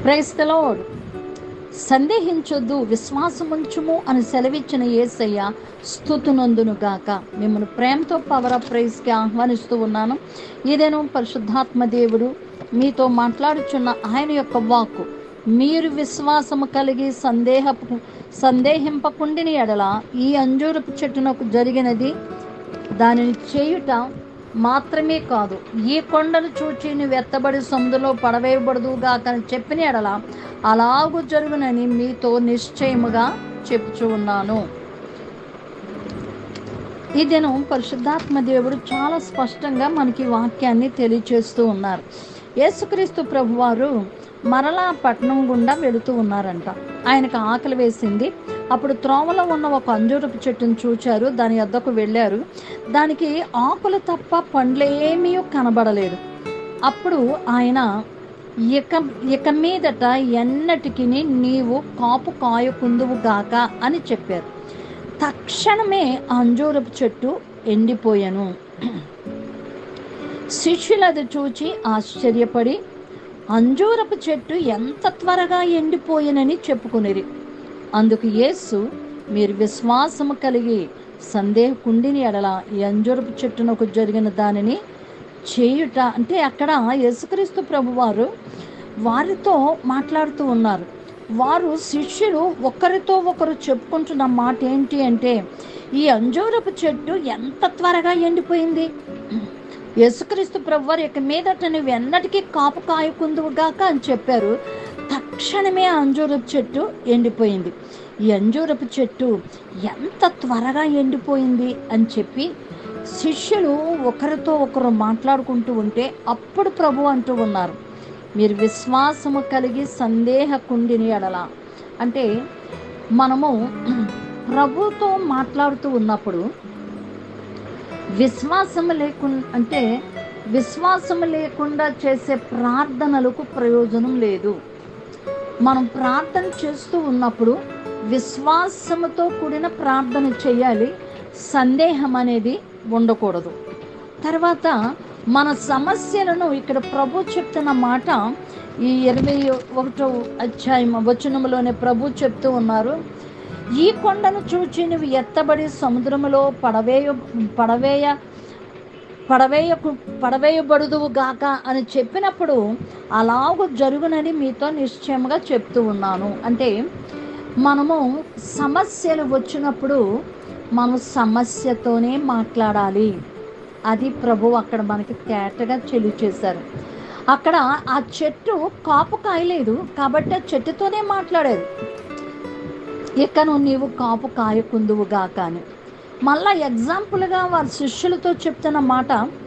క్రైస్తలోడ్ సందేహించొద్దు విశ్వాసముంచుము అని సెలవిచ్చిన ఏసయ్య స్థుతునందునుగాక మిమ్మల్ని ప్రేమతో పవర్ ఆఫ్ ప్రైజ్కి ఆహ్వానిస్తూ ఉన్నాను ఇదేను పరిశుద్ధాత్మ దేవుడు మీతో మాట్లాడుచున్న ఆయన యొక్క వాక్కు మీరు విశ్వాసము కలిగి సందేహపు సందేహింపకుండిని ఎడల ఈ అంజూరపు చెట్టునకు జరిగినది దానిని చేయుట మాత్రమే కాదు ఈ కొండను చూచి నువ్వు ఎత్తబడి సముద్రంలో పడవేయబడదుగా కానీ చెప్పిన ఎడల అలాగు జరుగునని మీతో నిశ్చయముగా చెప్పుచూ ఉన్నాను ఈ దినం పరిశుద్ధాత్మ దేవుడు చాలా స్పష్టంగా మనకి వాక్యాన్ని తెలియచేస్తూ ఉన్నారు యేసుక్రీస్తు ప్రభువారు మరలా పట్టణం గుండా వెళుతూ ఉన్నారంట ఆయనకు ఆకలి వేసింది అప్పుడు త్రోవలో ఉన్న ఒక అంజూరపు చెట్టును చూచారు దాని వద్దకు వెళ్ళారు దానికి ఆకులు తప్ప పండ్లేమీ కనబడలేదు అప్పుడు ఆయన ఇక ఇక మీదట ఎన్నటికి నీవు కాపు కాయకుందువు గాక అని చెప్పారు తక్షణమే ఆ అంజూరపు చెట్టు ఎండిపోయాను శిష్యులు అది చూచి ఆశ్చర్యపడి అంజూరపు చెట్టు ఎంత త్వరగా ఎండిపోయినని చెప్పుకునేది అందుకు యేసు మీరు విశ్వాసము కలిగి సందేహకుండిని ఎడల ఈ అంజూరపు చెట్టునకు జరిగిన దానిని చేయుట అంటే అక్కడ యేసుక్రీస్తు ప్రభువారు వారితో మాట్లాడుతూ ఉన్నారు వారు శిష్యులు ఒకరితో ఒకరు చెప్పుకుంటున్న మాట ఏంటి అంటే ఈ అంజూరపు చెట్టు ఎంత త్వరగా ఎండిపోయింది యేసుక్రీస్తు ప్రభువారు ఇక మీదట నువ్వు ఎన్నటికీ కాపు కాయకుందువుగాక అని చెప్పారు తక్షణమే ఆ అంజూరపు చెట్టు ఎండిపోయింది ఈ అంజూరపు చెట్టు ఎంత త్వరగా ఎండిపోయింది అని చెప్పి శిష్యులు ఒకరితో ఒకరు మాట్లాడుకుంటూ ఉంటే అప్పుడు ప్రభు అంటూ ఉన్నారు మీరు విశ్వాసము కలిగి సందేహకుండిని ఎడల అంటే మనము ప్రభుతో మాట్లాడుతూ ఉన్నప్పుడు విశ్వాసము లేకుండా అంటే విశ్వాసము లేకుండా చేసే ప్రార్థనలకు ప్రయోజనం లేదు మనం ప్రార్థన చేస్తూ ఉన్నప్పుడు విశ్వాసముతో కూడిన ప్రార్థన చేయాలి సందేహం అనేది ఉండకూడదు తర్వాత మన సమస్యలను ఇక్కడ ప్రభు చెప్తున్న మాట ఈ ఇరవై ఒకటో అధ్యాయం వచనంలోనే ప్రభు చెప్తూ ఉన్నారు ఈ కొండను చూచి నువ్వు ఎత్తబడి సముద్రములో పడవేయ పడవేయ పడవేయకు పడవేయబడుదువు గాక అని చెప్పినప్పుడు అలాగూ జరుగునని మీతో నిశ్చయంగా చెప్తూ ఉన్నాను అంటే మనము సమస్యలు వచ్చినప్పుడు మనం సమస్యతోనే మాట్లాడాలి అది ప్రభు అక్కడ మనకి తేటగా చేశారు అక్కడ ఆ చెట్టు కాపు కాయలేదు కాబట్టి ఆ చెట్టుతోనే మాట్లాడారు ఇకను నీవు కాపు కాయకుందువుగా కానీ మళ్ళా ఎగ్జాంపుల్గా వారి శిష్యులతో చెప్తున్న మాట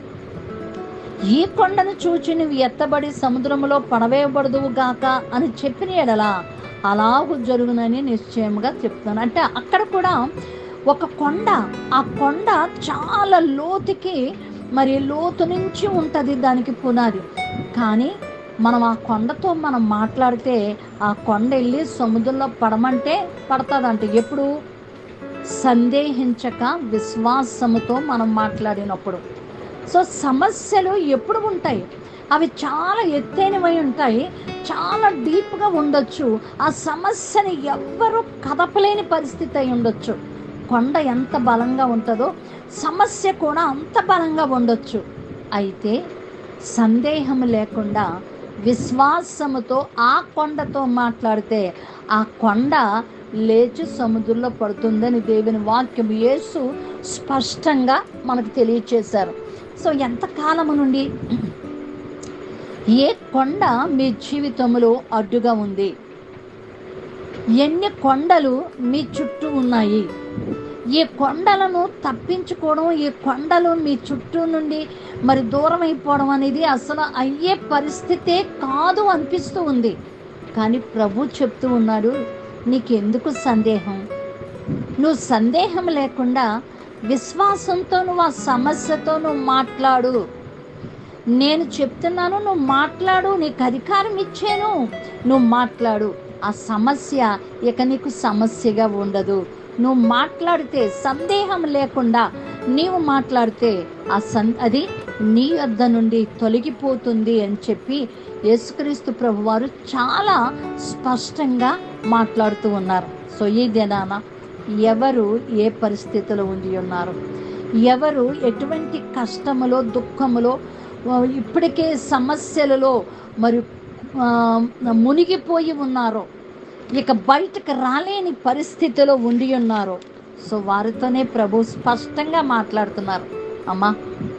ఈ కొండను చూచి నువ్వు ఎత్తబడి సముద్రంలో పడవేయబడదువు గాక అని చెప్పిన ఎడలా అలాగూ జరుగునని నిశ్చయంగా చెప్తాను అంటే అక్కడ కూడా ఒక కొండ ఆ కొండ చాలా లోతుకి మరి లోతు నుంచి ఉంటుంది దానికి పునాది కానీ మనం ఆ కొండతో మనం మాట్లాడితే ఆ కొండ వెళ్ళి సముద్రంలో పడమంటే పడుతుందంట ఎప్పుడు సందేహించక విశ్వాసముతో మనం మాట్లాడినప్పుడు సో సమస్యలు ఎప్పుడు ఉంటాయి అవి చాలా ఎత్తైనవై ఉంటాయి చాలా డీప్గా ఉండొచ్చు ఆ సమస్యని ఎవ్వరూ కదపలేని పరిస్థితి అయి ఉండొచ్చు కొండ ఎంత బలంగా ఉంటుందో సమస్య కూడా అంత బలంగా ఉండొచ్చు అయితే సందేహం లేకుండా విశ్వాసముతో ఆ కొండతో మాట్లాడితే ఆ కొండ లేచి సముద్రంలో పడుతుందని దేవుని వాక్యం యేసు స్పష్టంగా మనకు తెలియచేశారు సో ఎంతకాలము నుండి ఏ కొండ మీ జీవితంలో అడ్డుగా ఉంది ఎన్ని కొండలు మీ చుట్టూ ఉన్నాయి ఈ కొండలను తప్పించుకోవడం ఈ కొండలు మీ చుట్టూ నుండి మరి దూరం అయిపోవడం అనేది అసలు అయ్యే పరిస్థితే కాదు అనిపిస్తూ ఉంది కానీ ప్రభు చెప్తూ ఉన్నాడు నీకెందుకు సందేహం నువ్వు సందేహం లేకుండా విశ్వాసంతో నువ్వు ఆ సమస్యతో నువ్వు మాట్లాడు నేను చెప్తున్నాను నువ్వు మాట్లాడు నీకు అధికారం ఇచ్చాను నువ్వు మాట్లాడు ఆ సమస్య ఇక నీకు సమస్యగా ఉండదు నువ్వు మాట్లాడితే సందేహం లేకుండా నీవు మాట్లాడితే ఆ సన్ అది నీ వద్ద నుండి తొలగిపోతుంది అని చెప్పి యేసుక్రీస్తు ప్రభువారు చాలా స్పష్టంగా మాట్లాడుతూ ఉన్నారు సో ఈ దినాన ఎవరు ఏ పరిస్థితిలో ఉండి ఉన్నారు ఎవరు ఎటువంటి కష్టములో దుఃఖములో ఆ, ఇప్పటికే సమస్యలలో మరి ఆ, మునిగిపోయి ఉన్నారో ఇక బయటకు రాలేని పరిస్థితిలో ఉండి ఉన్నారు సో వారితోనే ప్రభు స్పష్టంగా మాట్లాడుతున్నారు అమ్మా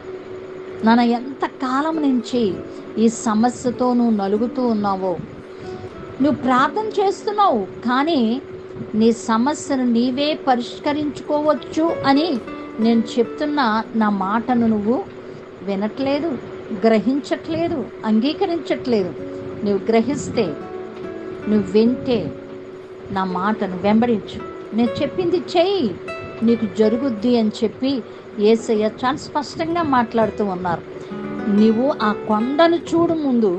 నాన్న ఎంత కాలం నుంచి ఈ సమస్యతో నువ్వు నలుగుతూ ఉన్నావో నువ్వు ప్రార్థన చేస్తున్నావు కానీ నీ సమస్యను నీవే పరిష్కరించుకోవచ్చు అని నేను చెప్తున్న నా మాటను నువ్వు వినట్లేదు గ్రహించట్లేదు అంగీకరించట్లేదు నువ్వు గ్రహిస్తే నువ్వు వింటే నా మాటను వెంబడించు నేను చెప్పింది చెయ్యి నీకు జరుగుద్ది అని చెప్పి ఏసయ్య చాలా స్పష్టంగా మాట్లాడుతూ ఉన్నారు నీవు ఆ కొండను చూడు ముందు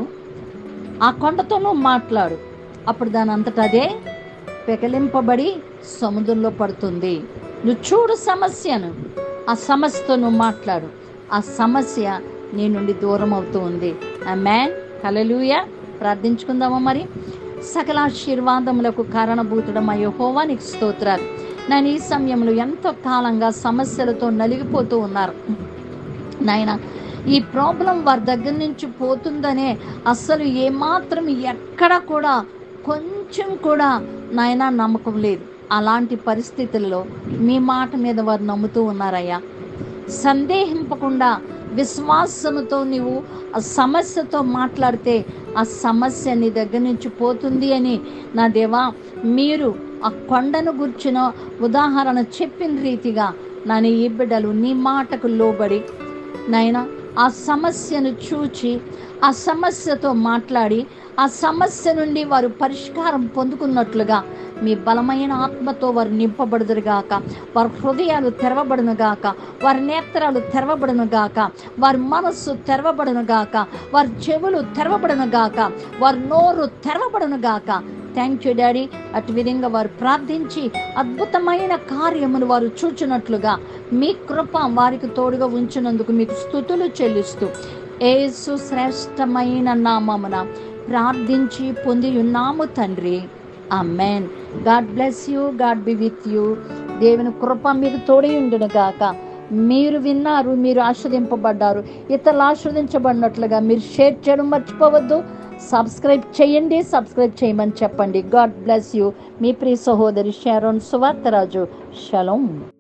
ఆ కొండతో నువ్వు మాట్లాడు అప్పుడు దాని అంతటా అదే పెకలింపబడి సముద్రంలో పడుతుంది నువ్వు చూడు సమస్యను ఆ సమస్యతో నువ్వు మాట్లాడు ఆ సమస్య నీ నుండి దూరం అవుతూ ఉంది ఆ మ్యాన్ హలలుయ ప్రార్థించుకుందామా మరి సకల ఆశీర్వాదములకు కారణభూతుడమ యహోవా నీకు స్తోత్రాలు నేను ఈ సమయంలో ఎంతో కాలంగా సమస్యలతో నలిగిపోతూ ఉన్నారు నాయన ఈ ప్రాబ్లం వారి దగ్గర నుంచి పోతుందనే అస్సలు ఏమాత్రం ఎక్కడ కూడా కొంచెం కూడా నాయన నమ్మకం లేదు అలాంటి పరిస్థితుల్లో మీ మాట మీద వారు నమ్ముతూ ఉన్నారయ్యా సందేహింపకుండా విశ్వాసముతో నీవు ఆ సమస్యతో మాట్లాడితే ఆ సమస్య నీ దగ్గర నుంచి పోతుంది అని నా దేవా మీరు ఆ కొండను గుర్చిన ఉదాహరణ చెప్పిన రీతిగా నా ఈ బిడ్డలు నీ మాటకు లోబడి నాయన ఆ సమస్యను చూచి ఆ సమస్యతో మాట్లాడి ఆ సమస్య నుండి వారు పరిష్కారం పొందుకున్నట్లుగా మీ బలమైన ఆత్మతో వారు నింపబడుదురుగాక వారి హృదయాలు తెరవబడునుగాక వారి నేత్రాలు తెరవబడునుగాక వారి మనస్సు తెరవబడునుగాక వారి చెవులు తెరవబడునుగాక వారి నోరు తెరవబడునుగాక థ్యాంక్ యూ డాడీ అటు విధంగా వారు ప్రార్థించి అద్భుతమైన కార్యమును వారు చూచినట్లుగా మీ కృప వారికి తోడుగా ఉంచినందుకు మీకు స్థుతులు చెల్లిస్తూ ఏసు శ్రేష్టమైన నామమున ప్రార్థించి పొంది ఉన్నాము తండ్రి amen God bless you God be with you దేవుని కృప మీకు తోడై ఉండును గాక మీరు విన్నారు మీరు ఆస్వాదింపబడ్డారు ఇతరులు ఆస్వాదించబడినట్లుగా మీరు షేర్ చేయడం మర్చిపోవద్దు సబ్స్క్రైబ్ చేయండి సబ్స్క్రైబ్ చేయమని చెప్పండి గాడ్ బ్లెస్ యూ మీ ప్రియ సహోదరి షారోన్ సువార్తరాజు షలోం